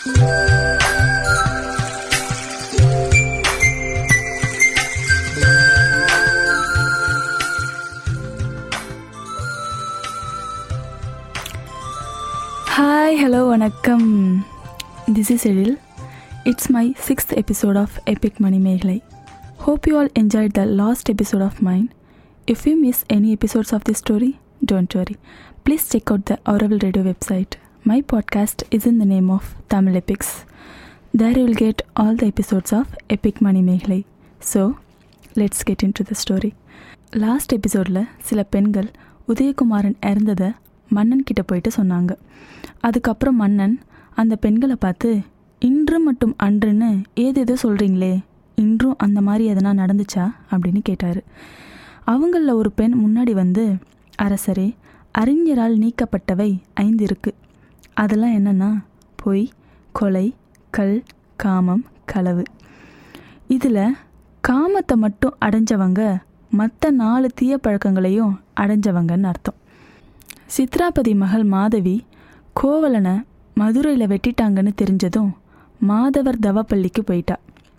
hi hello வணக்கம் this is Ezhil it's my sixth episode of epic Manimekalai hope you all enjoyed the last episode of mind if you miss any episodes of the story don't worry please check out the Audible radio website my podcast is in the name of Tamil epics there you will get all the episodes of epic Manimekalai so let's get into the story last எபிசோடில் சில பெண்கள் உதயகுமாரன் இறந்ததை மன்னன் கிட்ட போயிட்டு சொன்னாங்க அதுக்கப்புறம் மன்னன் அந்த பெண்களை பார்த்து இன்று மட்டும் அன்றுன்னு ஏதேதோ சொல்கிறீங்களே இன்றும் அந்த மாதிரி எதனா நடந்துச்சா அப்படின்னு கேட்டார் அவங்களில் ஒரு பெண் முன்னாடி வந்து அரசரே அறிஞரால் நீக்கப்பட்டவை ஐந்து இருக்கு அதெல்லாம் என்னன்னா பொய் கொலை கல் காமம் களவு இதில் காமத்தை மட்டும் அடைஞ்சவங்க மற்ற நாலு தீய பழக்கங்களையும் அடைஞ்சவங்கன்னு அர்த்தம் சித்ராபதி மகள் மாதவி கோவலனை மதுரையில் வெட்டிட்டாங்கன்னு தெரிஞ்சதும் மாதவர் தவப்பள்ளிக்கு போயிட்டா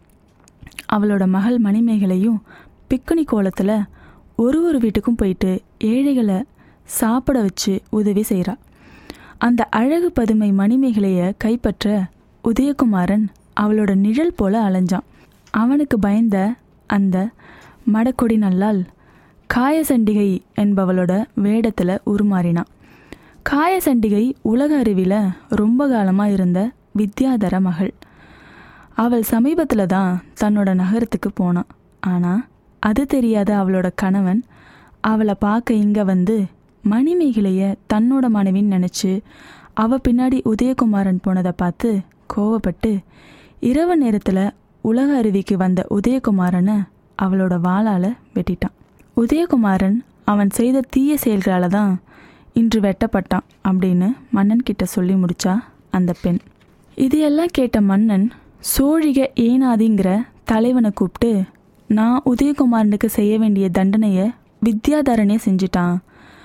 அவளோட மகள் மணிமேகலையும் பிக்குனி கோலத்தில் ஒரு ஒரு வீட்டுக்கும் போயிட்டு ஏழைகளை சாப்பிட வச்சு உதவி செய்கிறா அந்த அழகு பதுமை மணிமேகலையை கைப்பற்ற உதயகுமாரன் அவளோட நிழல் போல அலைஞ்சான் அவனுக்கு பயந்த அந்த மடக்கொடி நல்லால் காயசண்டிகை என்பவளோட வேடத்தில் உருமாறினான் காயசண்டிகை உலக அறிவில் ரொம்ப காலமாக இருந்த வித்யாதர மகள் அவள் சமீபத்தில் தான் தன்னோட நகரத்துக்கு போனான் ஆனால் அது தெரியாத அவளோட கணவன் அவளை பார்க்க இங்கே வந்து மணிமேகலைய தன்னோட மனைவின்னு நினச்சி அவ பின்னாடி உதயகுமாரன் போனதை பார்த்து கோவப்பட்டு இரவு நேரத்தில் உலக அருவிக்கு வந்த உதயகுமாரனை அவளோட வாளால் வெட்டிட்டான் உதயகுமாரன் அவன் செய்த தீய செயல்களால் தான் இன்று வெட்டப்பட்டான் அப்படின்னு மன்னன் கிட்ட சொல்லி முடிச்சா அந்த பெண் இதையெல்லாம் கேட்ட மன்னன் சோழிக ஏனாதிங்கிற தலைவனை கூப்பிட்டு நான் உதயகுமாரனுக்கு செய்ய வேண்டிய தண்டனையை வித்யாதரனே செஞ்சிட்டான்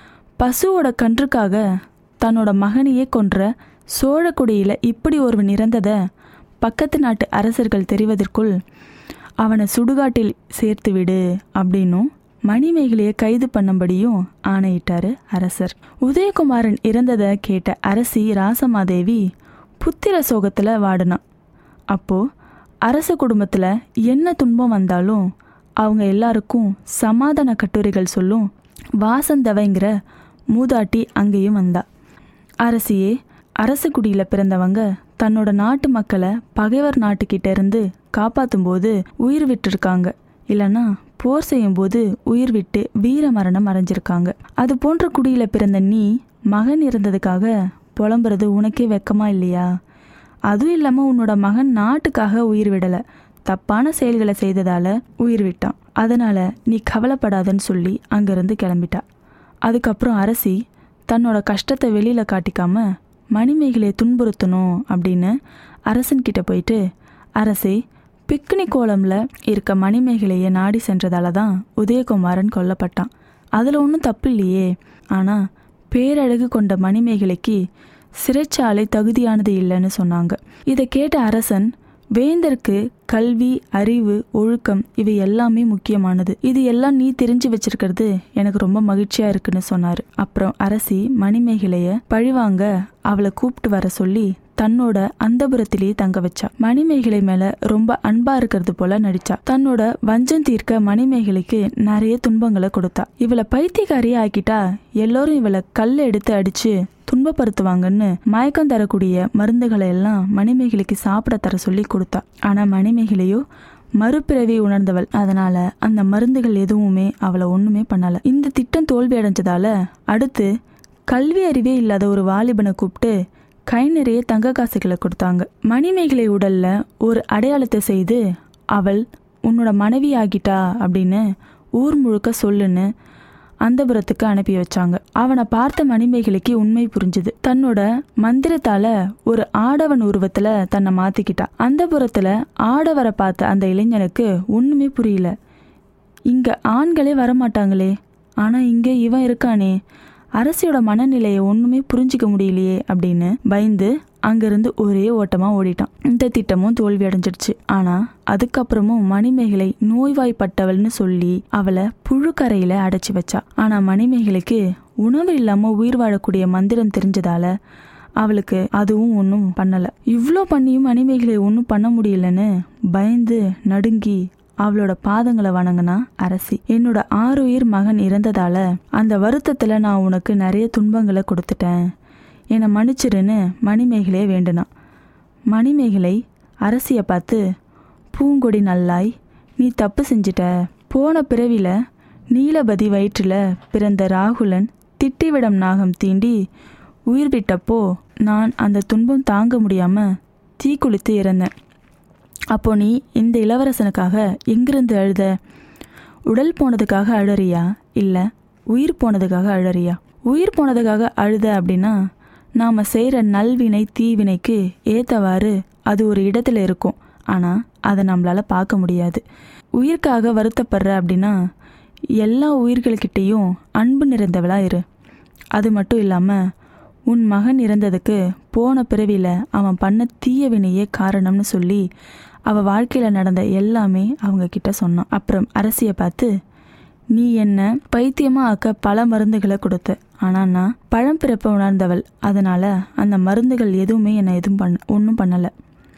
பசுவோட கன்றுக்காக தன்னோட மகனையே கொன்ற சோழக்குடியில் இப்படி ஒருவன் இறந்ததை பக்கத்து நாட்டு அரசர்கள் தெரிவதற்குள் அவனை சுடுகாட்டில் சேர்த்து விடு அப்படின்னும் மணிமேகலையை கைது பண்ணும்படியும் ஆணையிட்டாரு அரசர் உதயகுமாரன் இறந்ததை கேட்ட அரசி ராசமாதேவி புத்திர சோகத்தில் வாடினான் அப்போ அரச குடும்பத்தில் என்ன துன்பம் வந்தாலும் அவங்க எல்லாருக்கும் சமாதான கட்டுரைகள் சொல்லும் வாசந்தவைங்கிற மூதாட்டி அங்கேயும் வந்தா அரசியே அரச குடியில் பிறந்தவங்க தன்னோட நாட்டு மக்களை பகைவர் நாட்டுக்கிட்ட இருந்து காப்பாற்றும் போது உயிர் விட்டுருக்காங்க இல்லைன்னா போர் செய்யும் போது உயிர் விட்டு வீர மரணம் அடைஞ்சிருக்காங்க அது போன்ற குடியில பிறந்த நீ மகன் இருந்ததுக்காக புலம்புறது உனக்கே வெக்கமா இல்லையா அதுவும் இல்லாமல் உன்னோட மகன் நாட்டுக்காக உயிர் விடலை தப்பான செயல்களை செய்ததால உயிர் விட்டான் அதனால நீ கவலைப்படாதன்னு சொல்லி அங்கிருந்து கிளம்பிட்டா அதுக்கப்புறம் அரசி தன்னோட கஷ்டத்தை வெளியில காட்டிக்காம மணிமேகலையை துன்புறுத்தணும் அப்படின்னு அரசன்கிட்ட போயிட்டு அரசே பிக்னி கோலம்ல இருக்க மணிமேகலையை நாடி சென்றதால தான் உதயகுமாரன் கொல்லப்பட்டான் அதில் ஒன்றும் தப்பு இல்லையே ஆனால் பேரழகு கொண்ட மணிமேகலைக்கு சிறைச்சாலை தகுதியானது இல்லைன்னு சொன்னாங்க இதை கேட்ட அரசன் வேந்தருக்கு கல்வி அறிவு ஒழுக்கம் இவை எல்லாமே முக்கியமானது இது எல்லாம் நீ தெரிஞ்சு வச்சிருக்கிறது எனக்கு ரொம்ப மகிழ்ச்சியா இருக்குன்னு சொன்னாரு அப்புறம் அரசி மணிமேகலைய பழிவாங்க அவளை கூப்பிட்டு வர சொல்லி தன்னோட அந்தபுரத்திலேயே தங்க வச்சா மணிமேகலை மேல ரொம்ப அன்பா இருக்கிறது போல நடிச்சா தன்னோட வஞ்சம் தீர்க்க மணிமேகலைக்கு நிறைய துன்பங்களை கொடுத்தா இவளை பைத்தியக்காரியா ஆக்கிட்டா எல்லாரும் இவளை கல்ல எடுத்து அடிச்சு துன்பப்படுத்துவாங்கன்னு மயக்கம் தரக்கூடிய மருந்துகளை எல்லாம் மணிமேகலைக்கு சாப்பிட தர சொல்லி கொடுத்தா ஆனா மணிமேகலையோ மறுபிறவி உணர்ந்தவள் அதனால அந்த மருந்துகள் எதுவுமே அவளை ஒண்ணுமே பண்ணல இந்த திட்டம் தோல்வி அடைஞ்சதால அடுத்து கல்வி அறிவே இல்லாத ஒரு வாலிபனை கூப்பிட்டு கை நிறைய தங்க காசுகளை கொடுத்தாங்க மணிமேகலை உடல்ல ஒரு அடையாளத்தை செய்து அவள் உன்னோட மனைவி ஆகிட்டா அப்படின்னு ஊர் முழுக்க சொல்லுன்னு அந்தபுரத்துக்கு அனுப்பி வச்சாங்க அவனை பார்த்த மணிமேகலைக்கு உண்மை புரிஞ்சுது தன்னோட மந்திரத்தால ஒரு ஆடவன் உருவத்துல தன்னை மாத்திக்கிட்டா அந்தபுரத்துல ஆடவரை பார்த்த அந்த இளைஞனுக்கு ஒண்ணுமே புரியல இங்க ஆண்களே வரமாட்டாங்களே ஆனா இங்க இவன் இருக்கானே அரசியோட மனநிலையை ஒண்ணுமே புரிஞ்சிக்க முடியலையே அப்படின்னு பயந்து அங்கிருந்து ஒரே ஓட்டமா ஓடிட்டான் இந்த திட்டமும் தோல்வி அடைஞ்சிடுச்சு ஆனா அதுக்கப்புறமும் மணிமேகலை நோய்வாய்ப்பட்டவள்னு சொல்லி அவளை புழுக்கரையில அடைச்சி வச்சா ஆனா மணிமேகலைக்கு உணவு இல்லாம உயிர் வாழக்கூடிய மந்திரம் தெரிஞ்சதால அவளுக்கு அதுவும் ஒன்றும் பண்ணல இவ்வளோ பண்ணியும் மணிமேகலை ஒன்றும் பண்ண முடியலன்னு பயந்து நடுங்கி அவளோட பாதங்களை வணங்கினா அரசி என்னோட ஆறுயிர் மகன் இறந்ததால அந்த வருத்தத்துல நான் உனக்கு நிறைய துன்பங்களை கொடுத்துட்டேன் என்னை மன்னிச்சிருன்னு மணிமேகலையை வேண்டுனான் மணிமேகலை அரசியை பார்த்து பூங்கொடி நல்லாய் நீ தப்பு செஞ்சிட்ட போன பிறவில நீலபதி வயிற்றில் பிறந்த ராகுலன் திட்டிவிடம் நாகம் தீண்டி உயிர் விட்டப்போ நான் அந்த துன்பம் தாங்க முடியாம தீக்குளித்து இறந்தேன் அப்போ நீ இந்த இளவரசனுக்காக எங்கிருந்து அழுத உடல் போனதுக்காக அழறியா இல்லை உயிர் போனதுக்காக அழறியா உயிர் போனதுக்காக அழுத அப்படின்னா நாம் செய்கிற நல்வினை தீவினைக்கு ஏற்றவாறு அது ஒரு இடத்துல இருக்கும் ஆனால் அதை நம்மளால் பார்க்க முடியாது உயிர்க்காக வருத்தப்படுற அப்படின்னா எல்லா உயிர்கள்கிட்டேயும் அன்பு நிறைந்தவளா இரு அது மட்டும் இல்லாமல் உன் மகன் இறந்ததுக்கு போன பிறவியில் அவன் பண்ண தீய வினையே காரணம்னு சொல்லி அவள் வாழ்க்கையில் நடந்த எல்லாமே அவங்க கிட்ட சொன்னான் அப்புறம் அரசியை பார்த்து நீ என்ன பைத்தியமாக ஆக்க பல மருந்துகளை கொடுத்த ஆனால் நான் பழம்பிறப்ப உணர்ந்தவள் அதனால் அந்த மருந்துகள் எதுவுமே என்னை எதுவும் பண்ண ஒன்றும் பண்ணலை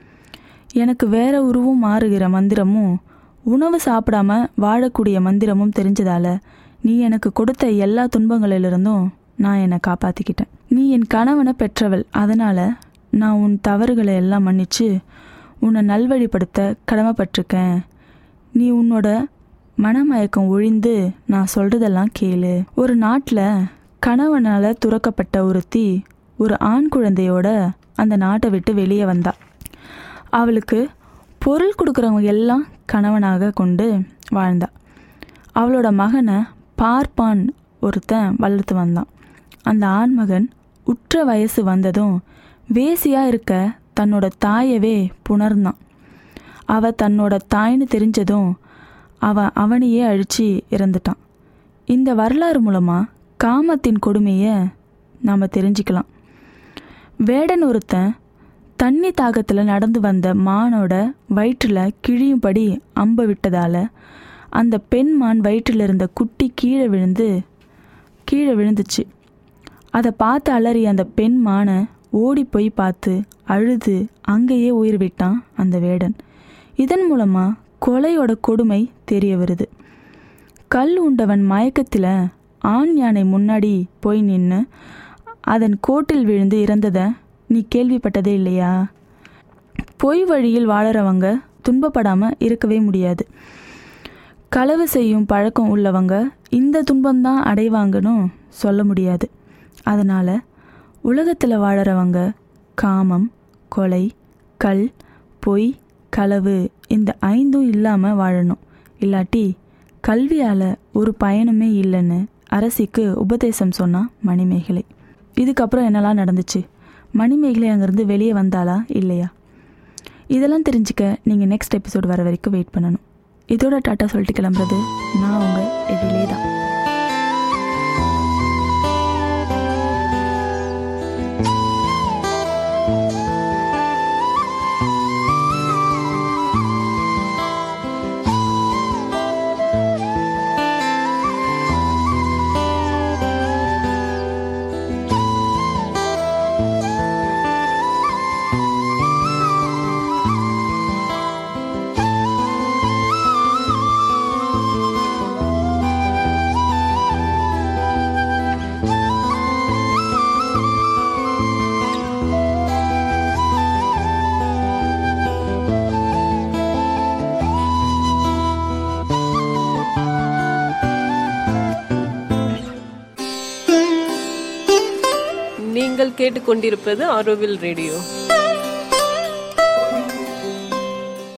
எனக்கு வேற உருவம் மாறுகிற மந்திரமும் உணவு சாப்பிடாம வாழக்கூடிய மந்திரமும் தெரிஞ்சதால நீ எனக்கு கொடுத்த எல்லா துன்பங்களிலிருந்தும் நான் என்னை காப்பாற்றிக்கிட்டேன் நீ என் கணவனை பெற்றவள் அதனால நான் உன் தவறுகளை எல்லாம் மன்னிச்சு உன்னை நல்வழிப்படுத்த கடமைப்பட்டிருக்கேன் நீ உன்னோட மனமயக்கம் ஒழிந்து நான் சொல்றதெல்லாம் கேளு ஒரு நாட்டில் கணவனால் துறக்கப்பட்ட ஒருத்தி ஒரு ஆண் குழந்தையோட அந்த நாட்டை விட்டு வெளியே வந்தா அவளுக்கு பொருள் கொடுக்குறவங்க எல்லாம் கணவனாக கொண்டு வாழ்ந்தா அவளோட மகனை பார்ப்பான் ஒருத்தன் வளர்த்து வந்தான் அந்த ஆண்மகன் உற்ற வயசு வந்ததும் வேசியாக இருக்க தன்னோட தாயவே புணர்ந்தான் அவ தன்னோட தாய்னு தெரிஞ்சதும் அவன் அவனையே அழிச்சு இறந்துட்டான் இந்த வரலாறு மூலமாக காமத்தின் கொடுமையை நாம் தெரிஞ்சுக்கலாம் வேடன் ஒருத்தன் தண்ணி தாகத்தில் நடந்து வந்த மானோட வயிற்றில் கிழியும்படி அம்ப விட்டதால் அந்த பெண் மான் வயிற்றில் இருந்த குட்டி கீழே விழுந்து கீழே விழுந்துச்சு அதை பார்த்து அலறி அந்த பெண் மானை ஓடி போய் பார்த்து அழுது அங்கேயே உயிர் விட்டான் அந்த வேடன் இதன் மூலமாக கொலையோட கொடுமை தெரிய வருது கல் உண்டவன் மயக்கத்தில் ஆண் யானை முன்னாடி போய் நின்று அதன் கோட்டில் விழுந்து இறந்ததை நீ கேள்விப்பட்டதே இல்லையா பொய் வழியில் வாழறவங்க துன்பப்படாமல் இருக்கவே முடியாது களவு செய்யும் பழக்கம் உள்ளவங்க இந்த துன்பம்தான் அடைவாங்கன்னு சொல்ல முடியாது அதனால் உலகத்தில் வாழறவங்க காமம் கொலை கல் பொய் களவு இந்த ஐந்தும் இல்லாமல் வாழணும் இல்லாட்டி கல்வியால் ஒரு பயனுமே இல்லைன்னு அரசிக்கு உபதேசம் சொன்னா மணிமேகலை இதுக்கப்புறம் என்னெல்லாம் நடந்துச்சு மணிமேகலை அங்கேருந்து வெளியே வந்தாளா இல்லையா இதெல்லாம் தெரிஞ்சுக்க நீங்கள் நெக்ஸ்ட் எபிசோட் வர வரைக்கும் வெயிட் பண்ணணும் இதோட டாட்டா சொல்லிட்டு கிளம்புறது நான் உங்கள் எதிலே தான் நீங்கள் கேட்டுக்கொண்டிருப்பது ஆரோவில் ரேடியோ